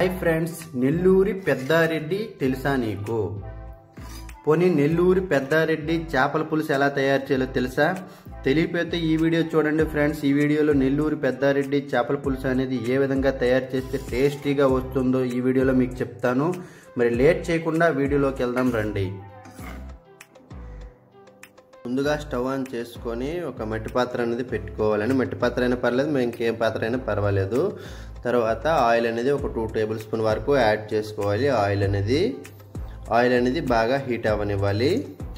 hi friends నెల్లూరి Peddareddy తెలుసా నీకు పోనీ నెల్లూరి పెద్దారెడ్డి చేపల పులుసు ఎలా తయారు చేయాలో తెలుసా తెలియపోతే ఈ వీడియో చూడండి ఫ్రెండ్స్ ఈ వీడియోలో నెల్లూరి పెద్దారెడ్డి చేపల పులుసు అనేది ఏ విధంగా తయారు చేస్తే టేస్టీగా వస్తుందో ఈ వీడియోలో మీకు చెప్తాను మరి లేట్ చేయకుండా వీడియోలోకి వెళ్దాం రండి ముందుగా స్టవ్ ఆన్ చేసుకొని ఒక మట్టి పాత్ర అనేది పెట్టుకోవాలని మట్టి పాత్ర అయినా పర్లేదు మేము ఇంకేం పాత్ర అయినా పర్వాలేదు తర్వాత ఆయిల్ అనేది ఒక టూ టేబుల్ స్పూన్ వరకు యాడ్ చేసుకోవాలి ఆయిల్ అనేది ఆయిల్ అనేది బాగా హీట్ అవ్వనివ్వాలి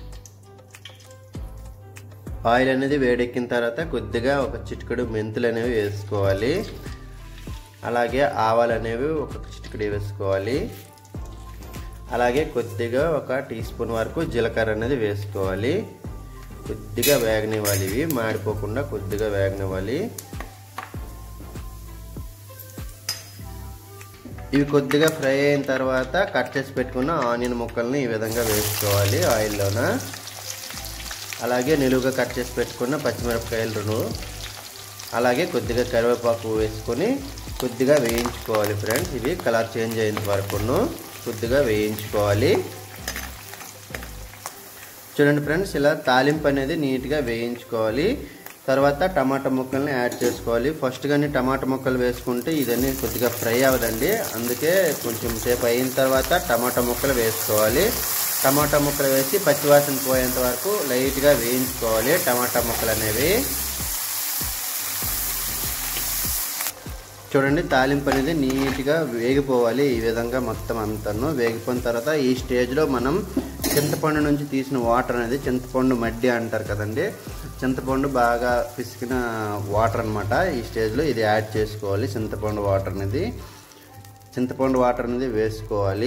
ఆయిల్ అనేది వేడెక్కిన తర్వాత కొద్దిగా ఒక చిటికెడు మెంతులు అనేవి వేసుకోవాలి అలాగే ఆవాలు అనేవి ఒక చిటికెడు వేసుకోవాలి అలాగే కొద్దిగా ఒక టీ స్పూన్ వరకు జీలకర్ర అనేది వేసుకోవాలి కొద్దిగా వేగనివ్వాలి ఇవి మాడిపోకుండా కొద్దిగా వేగనివ్వాలి ఇవి కొద్దిగా ఫ్రై అయిన తర్వాత కట్ చేసి పెట్టుకున్న ఆనియన్ ముక్కల్ని ఈ విధంగా వేసుకోవాలి ఆయిల్లోన అలాగే నిలువుగా కట్ చేసి పెట్టుకున్న పచ్చిమిరపకాయలను అలాగే కొద్దిగా కరివేపాకు వేసుకొని కొద్దిగా వేయించుకోవాలి ఫ్రెండ్స్ ఇవి కలర్ చేంజ్ అయిన వరకును కొద్దిగా వేయించుకోవాలి చూడండి ఫ్రెండ్స్ ఇలా తాలింపు అనేది నీట్గా వేయించుకోవాలి తర్వాత టమాటా ముక్కల్ని యాడ్ చేసుకోవాలి ఫస్ట్ కానీ టమాటా ముక్కలు వేసుకుంటే ఇదన్నీ కొద్దిగా ఫ్రై అవ్వదండి అందుకే కొంచెం సేపు అయిన తర్వాత టమాటా ముక్కలు వేసుకోవాలి టమాటా ముక్కలు వేసి పచ్చివాసన పోయేంత వరకు లైట్గా వేయించుకోవాలి టమాటా ముక్కలు అనేవి చూడండి తాలింపు అనేది నీట్గా వేగిపోవాలి ఈ విధంగా మొత్తం అంతాను వేగిపోయిన తర్వాత ఈ స్టేజ్లో మనం చింతపండు నుంచి తీసిన వాటర్ అనేది చింతపండు మడ్డి అంటారు కదండి చింతపండు బాగా పిసికిన వాటర్ అనమాట ఈ స్టేజ్లో ఇది యాడ్ చేసుకోవాలి చింతపండు వాటర్ అనేది చింతపండు వాటర్ అనేది వేసుకోవాలి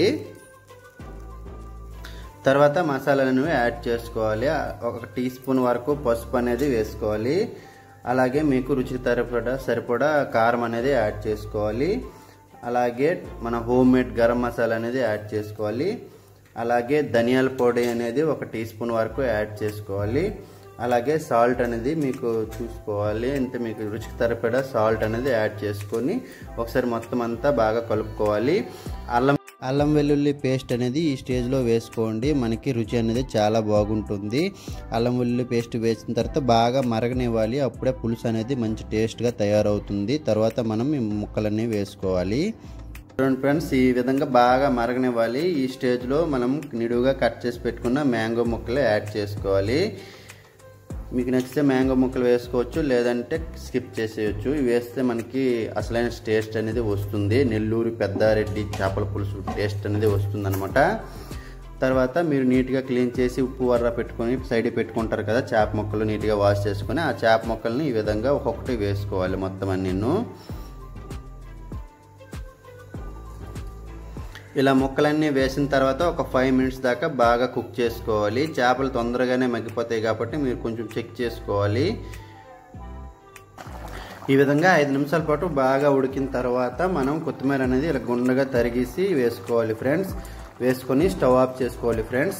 తర్వాత మసాలాలను యాడ్ చేసుకోవాలి ఒక టీ స్పూన్ వరకు పసుపు అనేది వేసుకోవాలి అలాగే మీకు రుచికి సరిపడా సరిపడా కారం అనేది యాడ్ చేసుకోవాలి అలాగే మన హోమ్ మేడ్ గరం మసాలా అనేది యాడ్ చేసుకోవాలి అలాగే ధనియాల పొడి అనేది ఒక టీ స్పూన్ వరకు యాడ్ చేసుకోవాలి అలాగే సాల్ట్ అనేది మీకు చూసుకోవాలి అంటే మీకు రుచికి సరిపడా సాల్ట్ అనేది యాడ్ చేసుకొని ఒకసారి మొత్తం అంతా బాగా కలుపుకోవాలి అల్లం అల్లం వెల్లుల్లి పేస్ట్ అనేది ఈ స్టేజ్లో వేసుకోండి మనకి రుచి అనేది చాలా బాగుంటుంది అల్లం వెల్లుల్లి పేస్ట్ వేసిన తర్వాత బాగా మరగనివ్వాలి అప్పుడే పులుసు అనేది మంచి టేస్ట్గా తయారవుతుంది తర్వాత మనం ఈ ముక్కలన్నీ వేసుకోవాలి చూడండి ఫ్రెండ్స్ ఈ విధంగా బాగా మరగనివ్వాలి ఈ స్టేజ్లో మనం నిడువుగా కట్ చేసి పెట్టుకున్న మ్యాంగో ముక్కలు యాడ్ చేసుకోవాలి మీకు నచ్చితే మ్యాంగో ముక్కలు వేసుకోవచ్చు లేదంటే స్కిప్ చేసేయచ్చు ఇవి వేస్తే మనకి అసలైన టేస్ట్ అనేది వస్తుంది నెల్లూరు పెద్దారెడ్డి చేపల పులుసు టేస్ట్ అనేది వస్తుంది అనమాట తర్వాత మీరు నీట్గా క్లీన్ చేసి ఉప్పు వర్ర పెట్టుకొని సైడ్ పెట్టుకుంటారు కదా చేప ముక్కలు నీట్గా వాష్ చేసుకొని ఆ చేప ముక్కల్ని ఈ విధంగా ఒక్కొక్కటి వేసుకోవాలి మొత్తం అన్నీను ఇలా ముక్కలన్నీ వేసిన తర్వాత ఒక ఫైవ్ మినిట్స్ దాకా బాగా కుక్ చేసుకోవాలి చేపలు తొందరగానే మగ్గిపోతాయి కాబట్టి మీరు కొంచెం చెక్ చేసుకోవాలి ఈ విధంగా ఐదు నిమిషాల పాటు బాగా ఉడికిన తర్వాత మనం కొత్తిమీర అనేది ఇలా గుండగా తరిగేసి వేసుకోవాలి ఫ్రెండ్స్ వేసుకొని స్టవ్ ఆఫ్ చేసుకోవాలి ఫ్రెండ్స్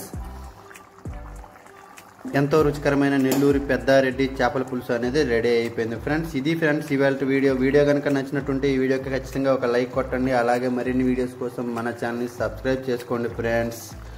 ఎంతో రుచికరమైన నెల్లూరి పెద్దారెడ్డి చేపల పులుసు అనేది రెడీ అయిపోయింది ఫ్రెండ్స్ ఇది ఫ్రెండ్స్ ఇవాళ వీడియో వీడియో కనుక నచ్చినట్టుంటే ఈ వీడియోకి ఖచ్చితంగా ఒక లైక్ కొట్టండి అలాగే మరిన్ని వీడియోస్ కోసం మన ఛానల్ని సబ్స్క్రైబ్ చేసుకోండి ఫ్రెండ్స్